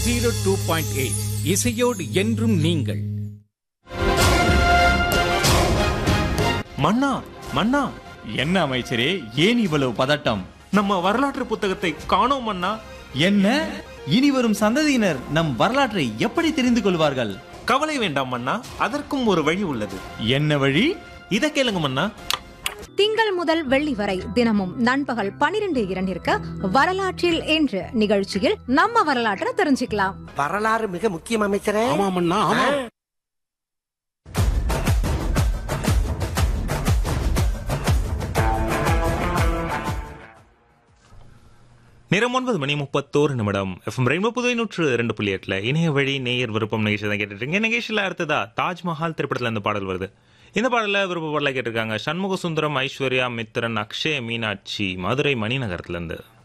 zero two point eight இசையோடு என்றும் நீங்கள் மன்னா மன்னா என்ன அமைச்சரே ஏன் இவ்வளவு பதட்டம் நம்ம வரலாற்று புத்தகத்தை காணோம் மன்னா என்ன இனி வரும் சந்ததியினர் நம் வரலாற்றை எப்படி தெரிந்து கொள்வார்கள் கவலை வேண்டாம் மன்னா அதற்கும் ஒரு வழி உள்ளது என்ன வழி இத கேளுங்க மன்னா திங்கள் முதல் வெள்ளி வரை தினமும் நண்பகல் பனிரெண்டு இரண்டிற்கு வரலாற்றில் என்று நிகழ்ச்சியில் நம்ம வரலாற்றை தெரிஞ்சுக்கலாம் வரலாறு மிக முக்கியம் அமைச்சரே ஆமாமண்ணா ஆமா நேரம் ஒன்பது மணி முப்பத்தோரு நிமிடம் எஃப்எம் ரெயின்போ புதுவை நூற்று இரண்டு புள்ளி எட்டுல இணைய வழி நேயர் விருப்பம் நிகழ்ச்சி தான் கேட்டுட்டு இருக்கீங்க நிகழ்ச்சியில அடுத்ததா தாஜ்மஹால் திரைப்படத்துல இந்த பாடல் வருது இந்த பாடல விருப்ப பாடல கேட்டிருக்காங்க சண்முக சுந்தரம் ஐஸ்வர்யா மித்திரன் அக்ஷய மீனாட்சி மதுரை மணிநகரத்துல இருந்து